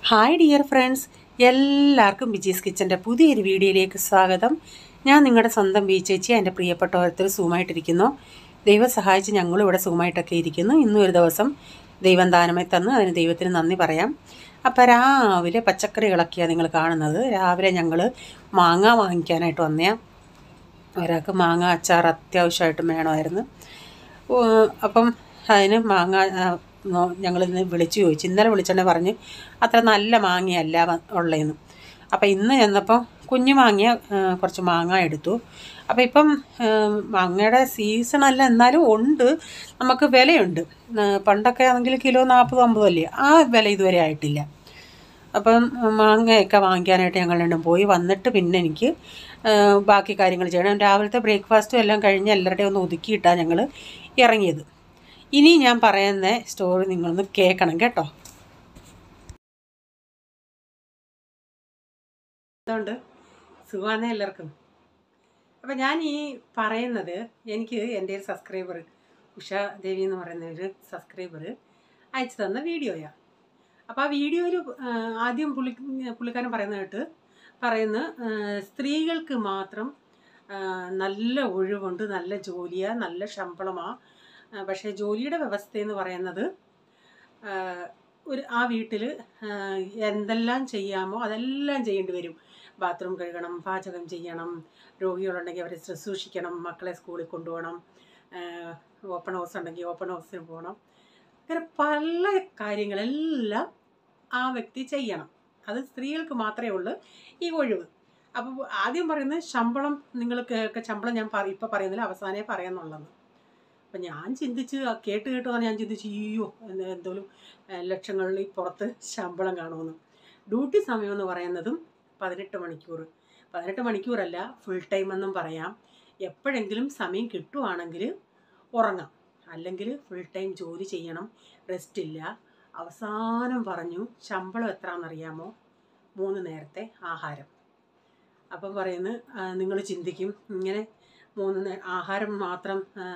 hi dear friends എല്ലാവർക്കും ബിജീസ് കിച്ചൻ്റെ പുതിയൊരു വീഡിയോയിലേക്ക് സ്വാഗതം ഞാൻ നിങ്ങളുടെ സ്വന്തം ബി ചേച്ചി എൻ്റെ പ്രിയപ്പെട്ട ഓരോരുത്തർ സുഖമായിട്ടിരിക്കുന്നു ദൈവം സഹായിച്ച് ഞങ്ങളും ഇവിടെ സുഖമായിട്ടൊക്കെ ഇരിക്കുന്നു ഇന്നും ഒരു ദിവസം ദൈവം ദാനമായി തന്നു അതിന് ദൈവത്തിന് നന്ദി പറയാം അപ്പോൾ രാവിലെ പച്ചക്കറികളൊക്കെയാണ് നിങ്ങൾ കാണുന്നത് രാവിലെ ഞങ്ങൾ മാങ്ങ വാങ്ങിക്കാനായിട്ട് വന്നേ ഒരാൾക്ക് മാങ്ങ അച്ചാർ അത്യാവശ്യമായിട്ടും വേണമായിരുന്നു ഓ, അപ്പം അതിന് മാങ്ങ ഞങ്ങൾ ഇന്ന് വിളിച്ചു ചോദിച്ചു ഇന്നലെ വിളിച്ചോണ്ടേ പറഞ്ഞ് അത്ര നല്ല മാങ്ങയല്ല വ- ഉള്ളതെന്ന് അപ്പം ഇന്ന് ചെന്നപ്പോൾ കുഞ്ഞു മാങ്ങ ആ, കുറച്ച് മാങ്ങ എടുത്തു അപ്പം ഇപ്പം ആ, മാങ്ങയുടെ സീസൺ അല്ല എന്നാലും ഉണ്ട് നമുക്ക് വിലയുണ്ട് ആ, പണ്ടൊക്കെ ആണെങ്കിൽ കിലോ നാൽപ്പത് അമ്പതും അല്ലേ ആ വില ഇതുവരെ ആയിട്ടില്ല അപ്പം മാങ്ങയൊക്കെ വാങ്ങിക്കാനായിട്ട് ഞങ്ങൾ രണ്ടും പോയി വന്നിട്ട് പിന്നെ എനിക്ക് ആ, ബാക്കി കാര്യങ്ങൾ ചെയ്യണം രാവിലത്തെ ബ്രേക്ക്ഫാസ്റ്റും എല്ലാം കഴിഞ്ഞ് എല്ലാവരുടെയും ഒന്ന് ഒതുക്കിയിട്ടാണ് ഞങ്ങൾ ഇറങ്ങിയത് ഇനി ഞാൻ പറയുന്ന സ്റ്റോറി നിങ്ങളൊന്ന് കേൾക്കണം കേട്ടോ അതുകൊണ്ട് സുഖമാണേ എല്ലാവർക്കും അപ്പം ഞാൻ ഈ പറയുന്നത് എനിക്ക് എൻ്റെ ഒരു സബ്സ്ക്രൈബർ ഉഷ ദേവി എന്ന് പറയുന്ന ഒരു സബ്സ്ക്രൈബർ അയച്ചു തന്ന വീഡിയോയാണ് അപ്പോൾ ആ വീഡിയോയിൽ ആദ്യം പുള്ളി പുള്ളിക്കാരൻ പറയുന്ന കേട്ട് പറയുന്ന ആ, സ്ത്രീകൾക്ക് മാത്രം ആ, നല്ല ഒഴിവുണ്ട് നല്ല ജോലിയാണ് നല്ല ശമ്പളമാണ് പക്ഷേ ജോലിയുടെ വ്യവസ്ഥ എന്ന് പറയുന്നത് ആ, ഒരു ആ വീട്ടിൽ എന്തെല്ലാം ചെയ്യാമോ അതെല്ലാം ചെയ്യേണ്ടി വരും ബാത്റൂം കഴുകണം പാചകം ചെയ്യണം രോഗികളുണ്ടെങ്കിൽ അവരെ ശുശ്രൂഷിക്കണം മക്കളെ സ്കൂളിൽ കൊണ്ടുപോകണം ഓപ്പൺ ഹൗസ് ഉണ്ടെങ്കിൽ ഓപ്പൺ ഹൗസിന് പോകണം അങ്ങനെ പല കാര്യങ്ങളെല്ലാം ആ വ്യക്തി ചെയ്യണം അത് സ്ത്രീകൾക്ക് മാത്രമേ ഉള്ളൂ ഈ ഒഴിവ് അപ്പോൾ ആദ്യം പറയുന്നത് ശമ്പളം നിങ്ങൾക്ക് ഒക്കെ ശമ്പളം ഞാൻ പറ ഇപ്പോൾ പറയുന്നില്ല അവസാനമേ പറയാന്നുള്ളത് അപ്പം ഞാൻ ചിന്തിച്ച് ആ കേട്ട് കേട്ട് പറഞ്ഞ് ഞാൻ ചിന്തിച്ച് അയ്യോ എന്ത് എന്തോലും ഏഹ്, ലക്ഷങ്ങളിൽ പുറത്ത് ശമ്പളം കാണുമെന്ന് ഡ്യൂട്ടി സമയം എന്ന് പറയുന്നതും പതിനെട്ട് മണിക്കൂർ പതിനെട്ട് മണിക്കൂറല്ല ഫുൾ ടൈം എന്നും പറയാം എപ്പോഴെങ്കിലും സമയം കിട്ടുവാണെങ്കിൽ ഉറങ്ങാം അല്ലെങ്കിൽ ഫുൾ ടൈം ജോലി ചെയ്യണം റെസ്റ്റ് ഇല്ല അവസാനം പറഞ്ഞു ശമ്പളം എത്രയാണെന്നറിയാമോ മൂന്ന് നേരത്തെ ആഹാരം അപ്പം പറയുന്നത് നിങ്ങൾ ചിന്തിക്കും ഇങ്ങനെ മൂന്ന് നേ ആഹാരം മാത്രം ആ,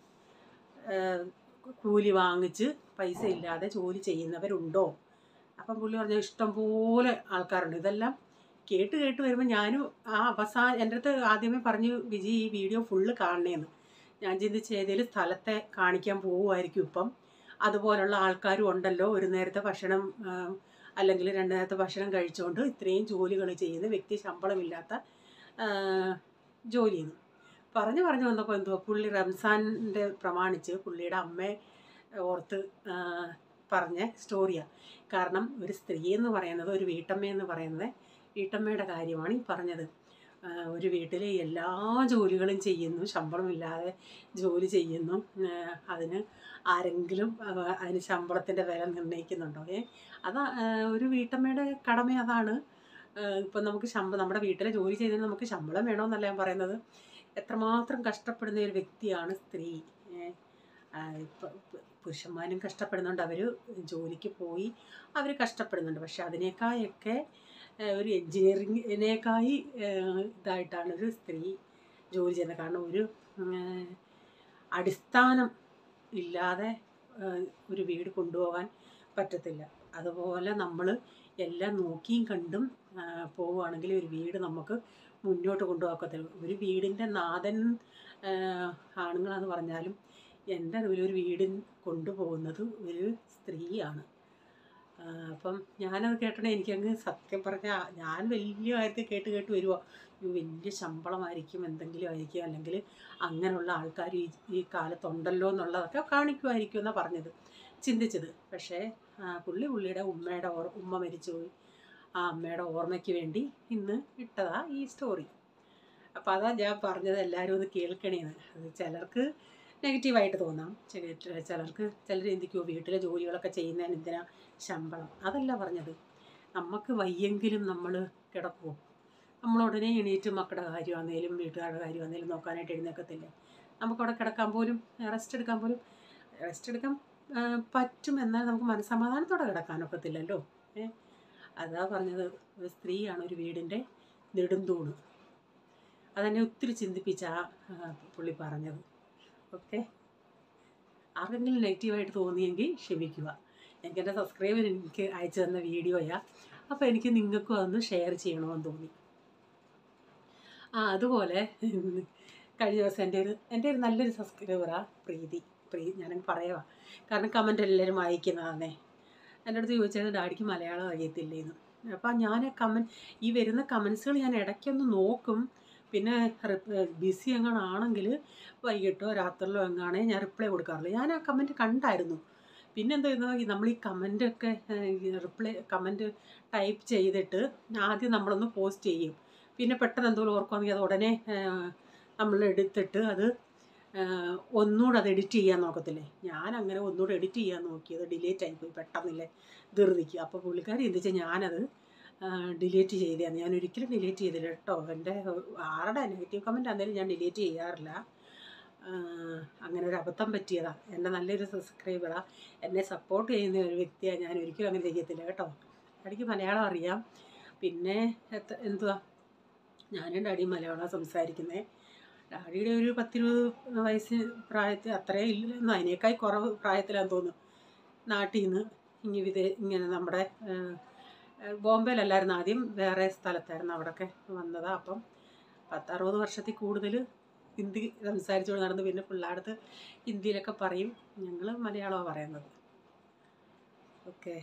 ആ, കൂലി വാങ്ങിച്ച് പൈസ ഇല്ലാതെ ജോലി ചെയ്യുന്നവരുണ്ടോ അപ്പം പുള്ളി പറഞ്ഞു ഇഷ്ടം പോലെ ആൾക്കാരുണ്ട് ഇതെല്ലാം കേട്ട് കേട്ട് വരുമ്പോൾ ഞാനും ആ അവസാനം എൻ്റെ അടുത്ത് ആദ്യമേ പറഞ്ഞു വിജി ഈ വീഡിയോ ഫുള്ള് കാണണേന്ന് ഞാൻ ചിന്തിച്ച് ഏതെങ്കിലും സ്ഥലത്തെ കാണിക്കാൻ പോവുമായിരിക്കും ഇപ്പം അതുപോലുള്ള ആൾക്കാരും ഉണ്ടല്ലോ ഒരു നേരത്തെ ഭക്ഷണം ആ, അല്ലെങ്കിൽ രണ്ട് നേരത്തെ ഭക്ഷണം കഴിച്ചുകൊണ്ട് ഇത്രയും ജോലികൾ ചെയ്യുന്ന വ്യക്തി ശമ്പളമില്ലാത്ത ആ, ജോലി ചെയ്യുന്നു പറഞ്ഞു പറഞ്ഞു വന്നപ്പോൾ എന്തുവാ പുള്ളി റംസാൻ്റെ പ്രമാണിച്ച് പുള്ളിയുടെ അമ്മയെ ഓർത്ത് ആ, പറഞ്ഞ സ്റ്റോറിയാണ് കാരണം ഒരു സ്ത്രീ എന്ന് പറയുന്നത് ഒരു വീട്ടമ്മ എന്ന് പറയുന്നത് വീട്ടമ്മയുടെ കാര്യമാണ് ഈ പറഞ്ഞത് ആ, ഒരു വീട്ടിലെ എല്ലാ ജോലികളും ചെയ്യുന്നു ശമ്പളമില്ലാതെ ജോലി ചെയ്യുന്നു ആ, അതിന് ആരെങ്കിലും ആ, അതിന് ശമ്പളത്തിൻ്റെ വില നിർണ്ണയിക്കുന്നുണ്ടോ ഏ അതാ ആ, ഒരു വീട്ടമ്മയുടെ കടമ അതാണ് ഇപ്പം നമുക്ക് ശമ്പളം നമ്മുടെ വീട്ടിലെ ജോലി ചെയ്തതിന് നമുക്ക് ശമ്പളം വേണമെന്നല്ല ഞാൻ പറയുന്നത് എത്രമാത്രം കഷ്ടപ്പെടുന്ന ഒരു വ്യക്തിയാണ് സ്ത്രീ ഏ, ആ, ഇപ്പം പുരുഷന്മാരും കഷ്ടപ്പെടുന്നുണ്ട് അവർ ജോലിക്ക് പോയി അവർ കഷ്ടപ്പെടുന്നുണ്ട് പക്ഷെ അതിനേക്കായൊക്കെ ഏ, ഒരു എൻജിനീയറിങ്ങിനേക്കായി ഇതായിട്ടാണ് ഒരു സ്ത്രീ ജോലി ചെയ്യുന്നത് കാരണം ഒരു ഉം, അടിസ്ഥാനം ഇല്ലാതെ ആ, ഒരു വീട് കൊണ്ടുപോകാൻ പറ്റത്തില്ല അതുപോലെ നമ്മൾ എല്ലാം നോക്കിയും കണ്ടും ആ, പോവുകയാണെങ്കിൽ ഒരു വീട് നമുക്ക് മുന്നോട്ട് കൊണ്ടുപോകത്തില്ല ഒരു വീടിൻ്റെ നാഥൻ ആ, ആണുങ്ങളെന്ന് പറഞ്ഞാലും എൻ്റെ അറിവിൽ ഒരു വീട് കൊണ്ടുപോകുന്നത് ഒരു സ്ത്രീയാണ് ആ, അപ്പം ഞാനത് കേട്ടോടെ എനിക്കങ്ങ് സത്യം പറഞ്ഞാൽ ഞാൻ വലിയ കാര്യത്തിൽ കേട്ട് കേട്ട് വരുമോ വലിയ ശമ്പളമായിരിക്കും എന്തെങ്കിലും ആയിരിക്കും അല്ലെങ്കിൽ അങ്ങനെയുള്ള ആൾക്കാർ ഈ ഈ കാലത്തുണ്ടല്ലോ എന്നുള്ളതൊക്കെ കാണിക്കുമായിരിക്കും എന്നാണ് പറഞ്ഞത് ചിന്തിച്ചത് പക്ഷേ ആ, പുള്ളി പുള്ളിയുടെ ഉമ്മയുടെ ഓർ ഉമ്മ മരിച്ചുപോയി ആ അമ്മയുടെ ഓർമ്മയ്ക്ക് വേണ്ടി ഇന്ന് ഇട്ടതാ ഈ സ്റ്റോറി അപ്പോൾ അതാ ഞാൻ പറഞ്ഞത് എല്ലാവരും ഒന്ന് കേൾക്കണേന്ന് അത് ചിലർക്ക് നെഗറ്റീവായിട്ട് തോന്നാം ചില ചിലർക്ക് ചിലർ ചിന്തിക്കുമോ വീട്ടിലെ ജോലികളൊക്കെ ചെയ്യുന്നതിന് എന്തിനാ ശമ്പളം അതല്ല പറഞ്ഞത് നമുക്ക് വയ്യെങ്കിലും നമ്മൾ കിടക്കുമോ നമ്മൾ ഉടനെ എണീറ്റ് മക്കളുടെ കാര്യമാണെങ്കിലും വീട്ടുകാരുടെ കാര്യമാണെങ്കിലും നോക്കാനായിട്ട് എഴുന്നേക്കത്തില്ലേ നമുക്കവിടെ കിടക്കാൻ പോലും റെസ്റ്റ് എടുക്കാൻ പോലും റെസ്റ്റ് എടുക്കാൻ ആ, പറ്റും എന്നാൽ നമുക്ക് മനസ്സമാധാനത്തോടെ കിടക്കാനൊക്കത്തില്ലല്ലോ ഏ അതാ പറഞ്ഞത് ഒരു സ്ത്രീയാണ് ഒരു വീടിൻ്റെ നെടുന്തൂണ് അതെന്നെ ഒത്തിരി ചിന്തിപ്പിച്ച ആ ആ, പുള്ളി പറഞ്ഞത് ഓക്കെ ആർക്കെങ്കിലും നെഗറ്റീവായിട്ട് തോന്നിയെങ്കിൽ ക്ഷമിക്കുക എനിക്ക് എൻ്റെ സബ്സ്ക്രൈബർ എനിക്ക് അയച്ചു തന്ന വീഡിയോയാ അപ്പോൾ എനിക്ക് നിങ്ങൾക്കും അതൊന്ന് ഷെയർ ചെയ്യണമെന്ന് തോന്നി ആ അതുപോലെ കഴിഞ്ഞ ദിവസം എൻ്റെ ഒരു എൻ്റെ ഒരു നല്ലൊരു സബ്സ്ക്രൈബറാണ് പ്രീതി പ്രീ ഞാനങ്ങ് പറയുക കാരണം കമൻ്റ് എല്ലാവരും വായിക്കുന്നതാണേ എൻ്റെ അടുത്ത് ചോദിച്ചത് ഡാഡിക്ക് മലയാളം അറിയത്തില്ലേന്ന് അപ്പം ഞാൻ കമൻറ്റ് ഈ വരുന്ന കമൻസുകൾ ഞാൻ ഇടയ്ക്കൊന്ന് നോക്കും പിന്നെ ബിസി എങ്ങാണാണെങ്കിൽ വൈകിട്ടോ രാത്രിയിലോ എങ്ങാണേ ഞാൻ റിപ്ലൈ കൊടുക്കാറുള്ളൂ ഞാൻ ആ കമൻറ്റ് കണ്ടായിരുന്നു പിന്നെ എന്താ ചെയ്യുന്നത് നമ്മൾ ഈ കമൻ്റൊക്കെ റിപ്ലൈ കമൻറ്റ് ടൈപ്പ് ചെയ്തിട്ട് ആദ്യം നമ്മളൊന്ന് പോസ്റ്റ് ചെയ്യും പിന്നെ പെട്ടെന്ന് എന്തെങ്കിലും ഓർക്കുവാണെങ്കിൽ അത് ഉടനെ നമ്മൾ എടുത്തിട്ട് അത് ഒന്നുകൂടെ അത് എഡിറ്റ് ചെയ്യാൻ നോക്കത്തില്ലേ ഞാൻ അങ്ങനെ ഒന്നുകൂടെ എഡിറ്റ് ചെയ്യാൻ നോക്കിയത് ഡിലേറ്റ് ആയിപ്പോയി പെട്ടെന്നില്ലേ ധൃതിക്ക് അപ്പോൾ പുള്ളിക്കാരി എന്ത് വെച്ചാൽ ഞാനത് ഡിലീറ്റ് ചെയ്തതാണ് ഞാൻ ഒരിക്കലും ഡിലീറ്റ് ചെയ്തില്ല കേട്ടോ എൻ്റെ ആരുടെ നെഗറ്റീവ് കമൻറ്റ് ആണെങ്കിലും ഞാൻ ഡിലീറ്റ് ചെയ്യാറില്ല അങ്ങനെ ഒരു അബദ്ധം പറ്റിയതാണ് എൻ്റെ നല്ലൊരു സബ്സ്ക്രൈബറാണ് എന്നെ സപ്പോർട്ട് ചെയ്യുന്ന ഒരു വ്യക്തിയാണ് ഞാൻ ഒരിക്കലും അങ്ങനെ ചെയ്യത്തില്ല കേട്ടോ എനിക്ക് മലയാളം അറിയാം പിന്നെ എന്തുവാ ഞാനും ഡാഡിയും മലയാളം സംസാരിക്കുന്നത് ഡാഡിയുടെ ഒരു പത്തിരുപത് വയസ്സ് പ്രായത്തിൽ അത്രയും ഇല്ലെന്ന് അതിനേക്കാൾ കുറവ് പ്രായത്തിലാന്ന് തോന്നുന്നു നാട്ടിൽ നിന്ന് ഇങ്ങനെ വിദേ ഇങ്ങനെ നമ്മുടെ ബോംബെയിലല്ലായിരുന്നു ആദ്യം വേറെ സ്ഥലത്തായിരുന്നു അവിടെയൊക്കെ വന്നത് അപ്പം പത്തറുപത് വർഷത്തിൽ കൂടുതൽ ഹിന്ദി സംസാരിച്ചുകൊണ്ട് നടന്ന് പിന്നെ പിള്ളേടത്ത് ഹിന്ദിയിലൊക്കെ പറയും ഞങ്ങൾ മലയാളമാണ് പറയുന്നത് ഓക്കെ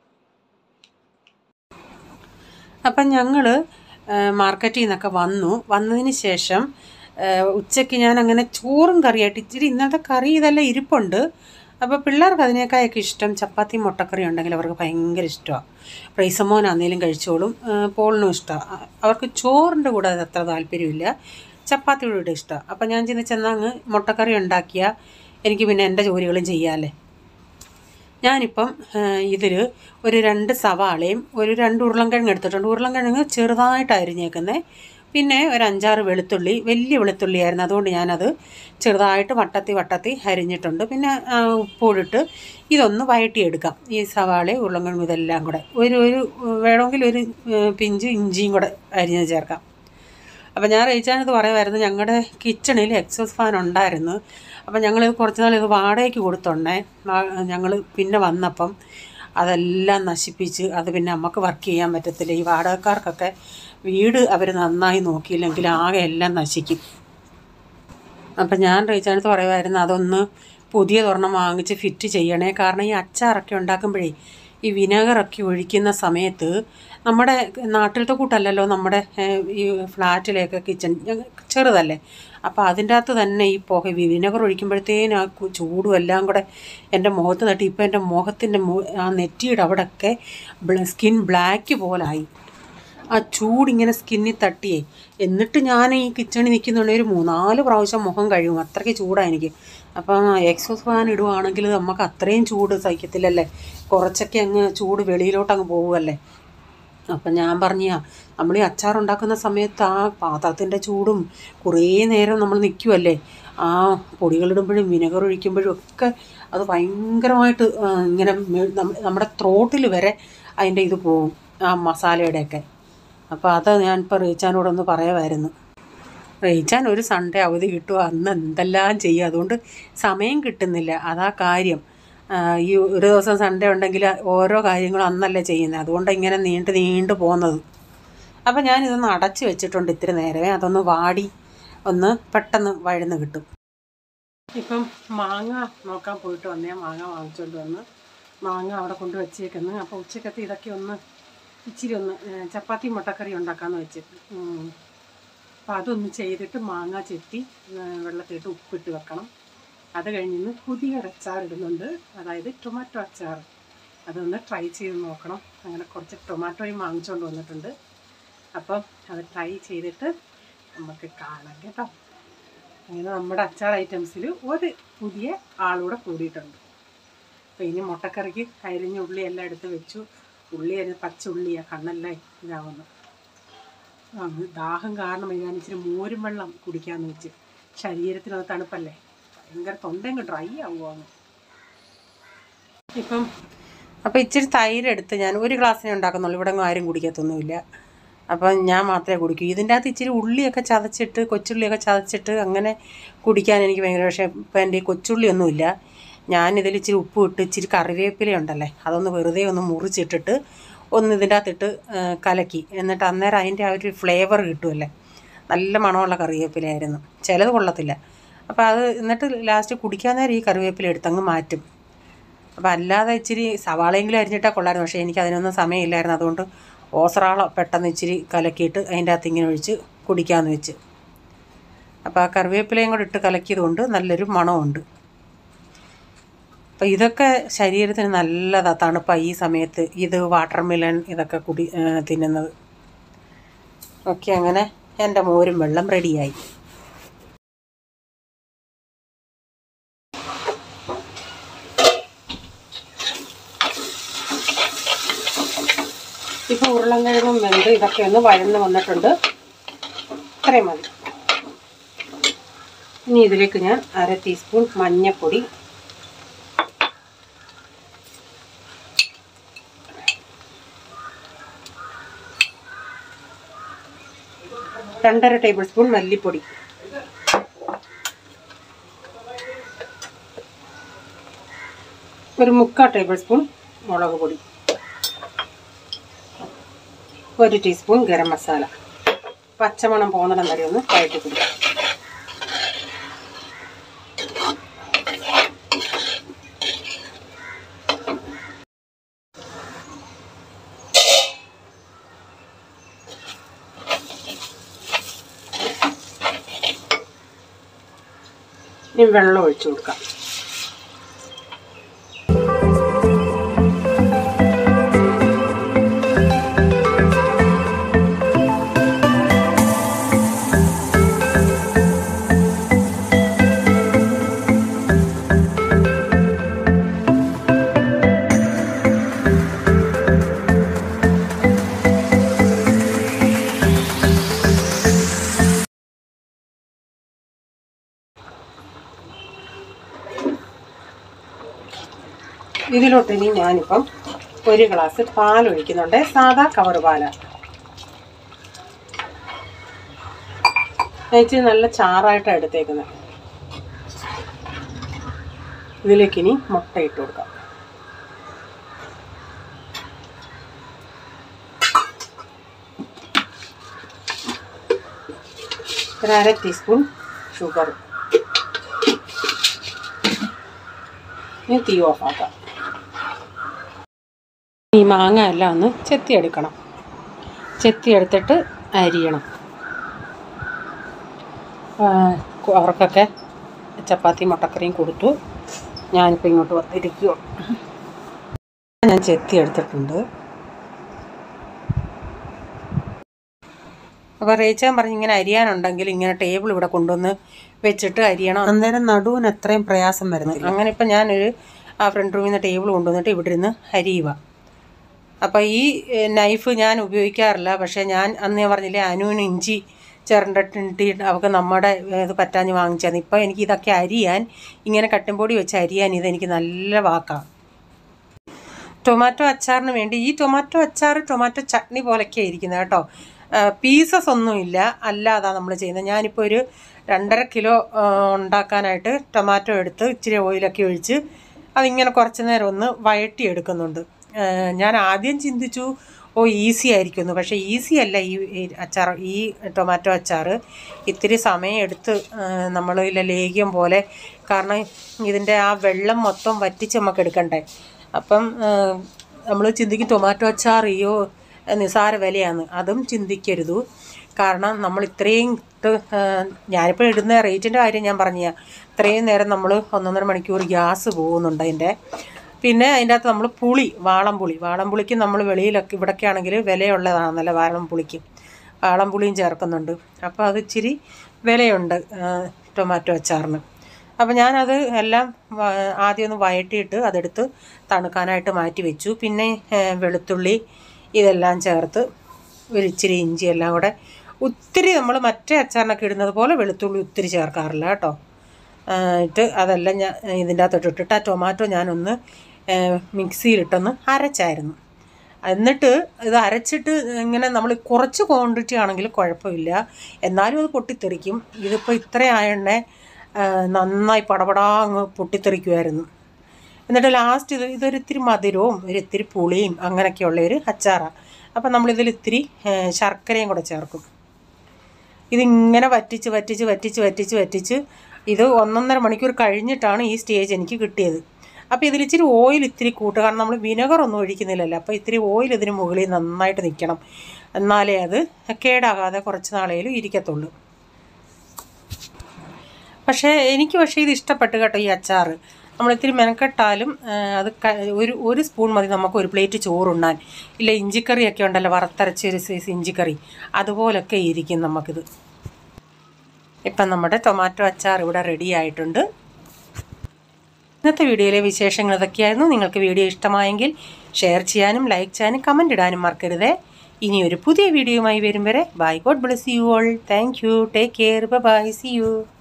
അപ്പം ഞങ്ങൾ മാർക്കറ്റിൽ നിന്നൊക്കെ വന്നു വന്നതിന് ശേഷം ഉച്ചയ്ക്ക് ഞാൻ അങ്ങനെ ചോറും കറിയായിട്ട് ഇച്ചിരി ഇന്നത്തെ കറി ഇതെല്ലാം ഇരിപ്പുണ്ട് അപ്പോൾ പിള്ളേർക്ക് അതിനേക്കായൊക്കെ ഇഷ്ടം ചപ്പാത്തി മുട്ടക്കറി ഉണ്ടെങ്കിൽ അവർക്ക് ഭയങ്കര ഇഷ്ടമാണ് പ്രൈസമോനാന്നേലും കഴിച്ചോളും പോളിനും ഇഷ്ടമാണ് അവർക്ക് ചോറിൻ്റെ കൂടെ അത് അത്ര താല്പര്യമില്ല ചപ്പാത്തിയുടെ കൂടെ ഇഷ്ടമാണ് അപ്പോൾ ഞാൻ ചെന്ന് ചെന്നങ്ങ് മുട്ടക്കറി ഉണ്ടാക്കിയാൽ എനിക്ക് പിന്നെ എൻ്റെ ജോലികളും ചെയ്യാമല്ലേ ഞാനിപ്പം ഇതിൽ ഒരു രണ്ട് സവാളയും ഒരു രണ്ട് ഉരുളൻകിഴങ്ങ് എടുത്തിട്ടുണ്ട് ഉരുളൻകിഴങ്ങ് ചെറുതായിട്ട് അരിഞ്ഞേക്കുന്നത് പിന്നെ ഒരു അഞ്ചാറ് വെളുത്തുള്ളി വലിയ വെളുത്തുള്ളിയായിരുന്നു അതുകൊണ്ട് ഞാനത് ചെറുതായിട്ട് വട്ടത്തി വട്ടത്തി അരിഞ്ഞിട്ടുണ്ട് പിന്നെ ഉപ്പൂടിട്ട് ഇതൊന്ന് വഴട്ടിയെടുക്കാം ഈ സവാള ഉരുളൻകിഴങ്ങ് ഇതെല്ലാം കൂടെ ഒരു ഒരു വേണമെങ്കിൽ ഒരു പിഞ്ച് ഇഞ്ചിയും കൂടെ അരിഞ്ഞ് ചേർക്കാം അപ്പം ഞാൻ റേച്ചാനത് പറയുമായിരുന്നു ഞങ്ങളുടെ കിച്ചണിൽ എക്സോസ് ഫാൻ ഉണ്ടായിരുന്നു അപ്പം ഞങ്ങൾ കുറച്ച് നാൾ ഇത് വാടകയ്ക്ക് കൊടുത്തുണ്ടേ ഞങ്ങൾ പിന്നെ വന്നപ്പം അതെല്ലാം നശിപ്പിച്ച് അത് പിന്നെ നമുക്ക് വർക്ക് ചെയ്യാൻ പറ്റത്തില്ല ഈ വാടകക്കാർക്കൊക്കെ വീട് അവർ നന്നായി നോക്കിയില്ലെങ്കിൽ ആകെ എല്ലാം നശിക്കും അപ്പം ഞാൻ റീച്ചാനത്ത് പറയുമായിരുന്നു അതൊന്ന് പുതിയ തുറണം വാങ്ങിച്ച് ഫിറ്റ് ചെയ്യണേ കാരണം ഈ അച്ചാറൊക്കെ ഉണ്ടാക്കുമ്പോഴേ ഈ വിനെഗറൊക്കെ ഒഴിക്കുന്ന സമയത്ത് നമ്മുടെ നാട്ടിലത്തെ കൂട്ടല്ലല്ലോ നമ്മുടെ ഈ ഫ്ലാറ്റിലെയൊക്കെ കിച്ചൺ ചെറുതല്ലേ അപ്പോൾ അതിൻ്റെ അകത്ത് തന്നെ ഈ പുക വിനെഗർ ഒഴിക്കുമ്പോഴത്തേനും ആ ചൂടും എല്ലാം കൂടെ എൻ്റെ മുഖത്ത് തട്ടി ഇപ്പോൾ എൻ്റെ മുഖത്തിൻ്റെ ആ നെറ്റിയുടെ അവിടെയൊക്കെ സ്കിൻ ബ്ലാക്ക് പോലായി ആ ചൂടിങ്ങനെ സ്കിന്നിൽ തട്ടിയേ എന്നിട്ട് ഞാൻ ഈ കിച്ചണിൽ നിൽക്കുന്നുണ്ടെങ്കിൽ ഒരു മൂന്നാല് പ്രാവശ്യം മുഖം കഴുകും അത്രയ്ക്ക് ചൂടാണ് എനിക്ക് അപ്പം എക്സോസ് ഫാൻ ഇടുവാണെങ്കിൽ നമുക്ക് അത്രയും ചൂട് സഹിക്കത്തില്ലല്ലേ കുറച്ചൊക്കെ അങ്ങ് ചൂട് വെളിയിലോട്ട് അങ്ങ് പോകുമല്ലേ അപ്പം ഞാൻ പറഞ്ഞ നമ്മൾ ഈ അച്ചാർ ഉണ്ടാക്കുന്ന സമയത്ത് ആ പാത്രത്തിൻ്റെ ചൂടും കുറേ നേരം നമ്മൾ നിൽക്കുമല്ലേ ആ പൊടികളിടുമ്പോഴും വിനെഗർ ഒഴിക്കുമ്പോഴും ഒക്കെ അത് ഭയങ്കരമായിട്ട് ഇങ്ങനെ നമ്മുടെ ത്രോട്ടിൽ വരെ അതിൻ്റെ ഇത് പോകും ആ മസാലയുടെയൊക്കെ അപ്പോൾ അത് ഞാൻ ഇപ്പോൾ റീച്ചാനോടൊന്ന് പറയുമായിരുന്നു റീച്ചാൻ ഒരു സൺഡേ അവധി കിട്ടുക അന്ന് എന്തെല്ലാം ചെയ്യും അതുകൊണ്ട് സമയം കിട്ടുന്നില്ല അതാ കാര്യം ഈ ഒരു ദിവസം സൺഡേ ഉണ്ടെങ്കിൽ ഓരോ കാര്യങ്ങളും അന്നല്ലേ ചെയ്യുന്നത് അതുകൊണ്ട് ഇങ്ങനെ നീണ്ട് നീണ്ടു പോകുന്നത് അപ്പോൾ ഞാനിതൊന്ന് അടച്ച് വെച്ചിട്ടുണ്ട് ഇത്തിരി നേരമേ അതൊന്ന് വാടി ഒന്ന് പെട്ടെന്ന് വഴന്ന് കിട്ടും ഇപ്പം മാങ്ങ നോക്കാൻ പോയിട്ട് വന്നേ മാങ്ങ വാങ്ങിച്ചുകൊണ്ട് വന്ന് മാങ്ങ അവിടെ കൊണ്ട് വെച്ചേക്കുന്നു അപ്പോൾ ഉച്ചക്കത്തെ ഇതൊക്കെ ഒന്ന് ഇച്ചിരി ഒന്ന് ചപ്പാത്തി മുട്ടക്കറി ഉണ്ടാക്കാമെന്ന് വെച്ചിട്ട് അപ്പോൾ അതൊന്ന് ചെയ്തിട്ട് മാങ്ങ ചെത്തി വെള്ളത്തിലിട്ട് ഉപ്പിട്ട് വെക്കണം അത് കഴിഞ്ഞ് പുതിയ അച്ചാർ ഇടുന്നുണ്ട് അതായത് ടൊമാറ്റോ അച്ചാർ അതൊന്ന് ട്രൈ ചെയ്ത് നോക്കണം അങ്ങനെ കുറച്ച് ടൊമാറ്റോയും വാങ്ങിച്ചുകൊണ്ട് വന്നിട്ടുണ്ട് അപ്പം അത് ട്രൈ ചെയ്തിട്ട് നമുക്ക് കാണാം കേട്ടോ അങ്ങനെ നമ്മുടെ അച്ചാർ ഐറ്റംസിൽ ഒരു പുതിയ ആളൂടെ കൂടിയിട്ടുണ്ട് അപ്പോൾ ഇനി മുട്ടക്കറിക്ക് അരിഞ്ഞ ഉള്ളി എല്ലാം എടുത്ത് വെച്ചു ഉള്ളി അരി പച്ച ഉള്ളിയാണ് കണ്ണെല്ലാം ഇതാവുന്നു ആ ദാഹം കാരണം ഞാൻ ഇച്ചിരി മോരും വെള്ളം കുടിക്കാമെന്ന് വെച്ച് ശരീരത്തിനത് തണുപ്പല്ലേ ഭയങ്കര തൊണ്ടങ്ങ് ഡ്രൈ ആവുകയാണ് ഇപ്പം അപ്പോൾ ഇച്ചിരി തൈര് എടുത്ത് ഞാൻ ഒരു ഗ്ലാസ്സിനെ ഉണ്ടാക്കുന്നുള്ളൂ ഇവിടെ ആരും കുടിക്കത്തൊന്നുമില്ല അപ്പം ഞാൻ മാത്രമേ കുടിക്കൂ ഇതിൻ്റെ അകത്ത് ഇച്ചിരി ഉള്ളിയൊക്കെ ചതച്ചിട്ട് കൊച്ചുള്ളിയൊക്കെ ചതച്ചിട്ട് അങ്ങനെ കുടിക്കാൻ എനിക്ക് ഭയങ്കര പക്ഷേ ഇപ്പം എൻ്റെ ഈ കൊച്ചുള്ളിയൊന്നുമില്ല ഞാനിതിൽ ഇച്ചിരി ഉപ്പ് ഇട്ട് ഇച്ചിരി കറിവേപ്പില ഉണ്ടല്ലേ അതൊന്ന് വെറുതെ ഒന്ന് മുറിച്ചിട്ടിട്ട് ഒന്ന് ഇതിൻ്റെ അകത്തിട്ട് ആ, കലക്കി എന്നിട്ട് അന്നേരം അതിൻ്റെ ആ ഒരു ഫ്ലേവർ കിട്ടുമല്ലേ നല്ല മണമുള്ള കറിവേപ്പിലയായിരുന്നു ചിലത് കൊള്ളത്തില്ല അപ്പോൾ അത് എന്നിട്ട് ലാസ്റ്റ് കുടിക്കാൻ നേരം ഈ കറിവേപ്പില എടുത്തങ്ങ് മാറ്റും അപ്പോൾ അല്ലാതെ ഇച്ചിരി സവാളയെങ്കിലും അരിഞ്ഞിട്ടാൽ കൊള്ളായിരുന്നു പക്ഷേ എനിക്ക് അതിനൊന്നും സമയമില്ലായിരുന്നു അതുകൊണ്ട് ഓസറാള പെട്ടെന്ന് ഇച്ചിരി കലക്കിയിട്ട് അതിൻ്റെ അകത്ത് ഇങ്ങനെ ഒഴിച്ച് കുടിക്കാമെന്ന് വെച്ച് അപ്പോൾ ആ കറിവേപ്പിലയും കൂടെ ഇട്ട് കലക്കിയത് കൊണ്ട് നല്ലൊരു മണമുണ്ട് അപ്പോൾ ഇതൊക്കെ ശരീരത്തിന് നല്ലതാണ് തണുപ്പാണ് ഈ സമയത്ത് ഇത് വാട്ടർ മിലൺ ഇതൊക്കെ കുടി ആ, തിന്നുന്നത് ഓക്കെ അങ്ങനെ എൻ്റെ മോരും വെള്ളം റെഡിയായി ഇപ്പോൾ ഉരുളൻകിഴങ്ങും വെന്ത് ഇതൊക്കെ ഒന്ന് വഴന്ന് വന്നിട്ടുണ്ട് ഇത്രയും മതി ഇനി ഇതിലേക്ക് ഞാൻ അര ടീസ്പൂൺ മഞ്ഞൾപ്പൊടി രണ്ടര ടേബിൾ സ്പൂൺ മല്ലിപ്പൊടി ഒരു മുക്കാൽ ടേബിൾ സ്പൂൺ മുളക് പൊടി ഒരു ടീസ്പൂൺ ഗരം മസാല പച്ചമണം പോകുന്നിടം വരെ ഒന്ന് വഴറ്റി കൊടുക്കാം ഇനി വെള്ളം ഒഴിച്ചു കൊടുക്കാം ഇതിലോട്ട് ഇനി ഞാനിപ്പം ഒരു ഗ്ലാസ് പാൽ ഒഴിക്കുന്നുണ്ട് സാധാ കവർ പാലാണ് ഇച്ചിരി നല്ല ചാറായിട്ടാണ് എടുത്തേക്കുന്നത് ഇതിലേക്ക് ഇനി മുട്ട ഇട്ട് കൊടുക്കാം ഒരു അര ടീസ്പൂൺ ഷുഗർ ഇനി തീ ഓഫാക്കാം ഈ മാങ്ങ എല്ലാം ഒന്ന് ചെത്തിയെടുക്കണം ചെത്തിയെടുത്തിട്ട് അരിയണം ആ, അവർക്കൊക്കെ ചപ്പാത്തി മുട്ടക്കറിയും കൊടുത്തു ഞാനിപ്പോൾ ഇങ്ങോട്ട് വന്നിരിക്കുമോ ഞാൻ ചെത്തിയെടുത്തിട്ടുണ്ട് അപ്പോൾ റേച്ചാൻ പറഞ്ഞ് ഇങ്ങനെ അരിയാനുണ്ടെങ്കിൽ ഇങ്ങനെ ടേബിൾ ഇവിടെ കൊണ്ടുവന്ന് വെച്ചിട്ട് അരിയണം അന്നേരം നടുവിന് എത്രയും പ്രയാസം വരുന്നത് അങ്ങനെ ഇപ്പം ഞാനൊരു ആ ഫ്രണ്ട് റൂമിൽ നിന്ന് ടേബിൾ കൊണ്ടുവന്നിട്ട് ഇവിടെ ഇരുന്ന് അരിയുക അപ്പോൾ ഈ ഏഹ്, നൈഫ് ഞാൻ ഉപയോഗിക്കാറില്ല പക്ഷേ ഞാൻ അന്ന് ഞാൻ പറഞ്ഞില്ലേ അനുവിന് ഇഞ്ചി ചിരണ്ടിട്ട് അവൾക്ക് നമ്മുടെ ഏഹ്, ഇത് പറ്റാഞ്ഞ് വാങ്ങിച്ചത് ഇപ്പോൾ എനിക്ക് ഇതൊക്കെ അരിയാൻ ഇങ്ങനെ കട്ടിൻപൊടി വെച്ച് അരിയാൻ ഇതെനിക്ക് നല്ല വാക്കാണ് ടൊമാറ്റോ അച്ചാറിന് വേണ്ടി ഈ ടൊമാറ്റോ അച്ചാർ ടൊമാറ്റോ ചട്നി പോലൊക്കെ ഇരിക്കുന്നത് കേട്ടോ പീസസ് ഒന്നുമില്ല അല്ലാതാ നമ്മൾ ചെയ്യുന്നത് ഞാനിപ്പോൾ ഒരു രണ്ടര കിലോ ആ, ഉണ്ടാക്കാനായിട്ട് ടൊമാറ്റോ എടുത്ത് ഇച്ചിരി ഓയിലൊക്കെ ഒഴിച്ച് അതിങ്ങനെ കുറച്ച് നേരം ഒന്ന് വഴറ്റി എടുക്കുന്നുണ്ട് ആ, ഞാൻ ആദ്യം ചിന്തിച്ചു ഓ ഈസി ആയിരിക്കുന്നു പക്ഷേ ഈസി അല്ല ഈ ഈ അച്ചാർ ഈ ടൊമാറ്റോ അച്ചാർ ഇത്തിരി സമയം എടുത്ത് നമ്മൾ ലേഖ്യം പോലെ കാരണം ഇതിൻ്റെ ആ വെള്ളം മൊത്തം വറ്റിച്ച് നമുക്ക് എടുക്കണ്ടേ അപ്പം നമ്മൾ ചിന്തിക്കും ടൊമാറ്റോ അച്ചാർ അയ്യോ നിസാര വിലയാണ് അതും ചിന്തിക്കരുത് കാരണം നമ്മൾ ഇത്രയും ഇട്ട് ഞാനിപ്പോൾ ഇടുന്ന റേറ്റിൻ്റെ കാര്യം ഞാൻ പറഞ്ഞ ഇത്രയും നേരം നമ്മൾ ഒന്നൊന്നര മണിക്കൂർ ഗ്യാസ് പോകുന്നുണ്ട് അതിൻ്റെ പിന്നെ അതിൻ്റെ അകത്ത് നമ്മൾ പുളി വാളംപുളി വാളംപുളിക്ക് നമ്മൾ വെളിയിലൊക്കെ ഇവിടെയൊക്കെ ആണെങ്കിൽ വിലയുള്ളതാണല്ലോ വാളംപുളിക്ക് വാളംപുളിയും ചേർക്കുന്നുണ്ട് അപ്പോൾ അത് ഇച്ചിരി വിലയുണ്ട് ആ, ടൊമാറ്റോ അച്ചാറിന് അപ്പോൾ ഞാനത് എല്ലാം വ- ആദ്യം ഒന്ന് വഴറ്റിയിട്ട് അതെടുത്ത് തണുക്കാനായിട്ട് മാറ്റി വെച്ചു പിന്നെ ഏ, വെളുത്തുള്ളി ഇതെല്ലാം ചേർത്ത് ഒരു ഇച്ചിരി ഇഞ്ചി എല്ലാം കൂടെ ഒത്തിരി നമ്മൾ മറ്റേ അച്ചാറിനൊക്കെ ഇടുന്നത് പോലെ വെളുത്തുള്ളി ഒത്തിരി ചേർക്കാറില്ല കേട്ടോ ആ, ഇട്ട് അതെല്ലാം ഞാൻ ഇതിൻ്റെ അകത്തോട്ട് ഇട്ടിട്ട് ആ ടൊമാറ്റോ ഞാനൊന്ന് ഏ, മിക്സിയിലിട്ടൊന്ന് അരച്ചായിരുന്നു എന്നിട്ട് ഇത് അരച്ചിട്ട് ഇങ്ങനെ നമ്മൾ കുറച്ച് ക്വാണ്ടിറ്റി ആണെങ്കിൽ കുഴപ്പമില്ല എന്നാലും അത് പൊട്ടിത്തെറിക്കും ഇതിപ്പോൾ ഇത്ര ആയണ്ണേ നന്നായി പടപടാ അങ്ങ് പൊട്ടിത്തെറിക്കുമായിരുന്നു എന്നിട്ട് ലാസ്റ്റ് ഇത് ഇതൊരു ഇത്തിരി മധുരവും ഒരു ഇത്തിരി പുളിയും അങ്ങനെയൊക്കെയുള്ള ഒരു അച്ചാറാണ് അപ്പം നമ്മളിതിൽ ഇത്തിരി ഏ, ശർക്കരയും കൂടെ ചേർക്കും ഇതിങ്ങനെ വറ്റിച്ച് വറ്റിച്ച് വറ്റിച്ച് വറ്റിച്ച് വറ്റിച്ച് ഇത് ഒന്നൊന്നര മണിക്കൂർ കഴിഞ്ഞിട്ടാണ് ഈ സ്റ്റേജ് എനിക്ക് കിട്ടിയത് അപ്പോൾ ഇതിൽ ഇച്ചിരി ഓയിൽ ഇത്തിരി കൂട്ടുക കാരണം നമ്മൾ വിനെഗർ ഒന്നും ഒഴിക്കുന്നില്ലല്ലോ അപ്പോൾ ഇത്തിരി ഓയിൽ ഇതിന് മുകളിൽ നന്നായിട്ട് നിൽക്കണം എന്നാലേ അത് കേടാകാതെ കുറച്ച് നാളേലും ഇരിക്കത്തുള്ളൂ പക്ഷേ എനിക്ക് പക്ഷേ ഇത് ഇഷ്ടപ്പെട്ടു കേട്ടോ ഈ അച്ചാർ നമ്മൾ ഇത്തിരി മെനക്കെട്ടാലും ആ, അത് ക- ഒരു ഒരു സ്പൂൺ മതി നമുക്ക് ഒരു പ്ലേറ്റ് ചോറുണ്ണാൻ ഇല്ല ഇഞ്ചിക്കറിയൊക്കെ ഉണ്ടല്ലോ വറുത്തരച്ച ഒരു സൈസ് ഇഞ്ചിക്കറി അതുപോലൊക്കെ ഇരിക്കും നമുക്കിത് ഇപ്പം നമ്മുടെ ടൊമാറ്റോ അച്ചാർ ഇവിടെ റെഡി ആയിട്ടുണ്ട് ഇന്നത്തെ വീഡിയോയിലെ വിശേഷങ്ങൾ ഇതൊക്കെയായിരുന്നു നിങ്ങൾക്ക് വീഡിയോ ഇഷ്ടമായെങ്കിൽ ഷെയർ ചെയ്യാനും ലൈക്ക് ചെയ്യാനും കമൻ്റ് ഇടാനും മറക്കരുതേ ഇനി ഒരു പുതിയ വീഡിയോയുമായി വരും വരെ bye God bless you all thank you take care bye see U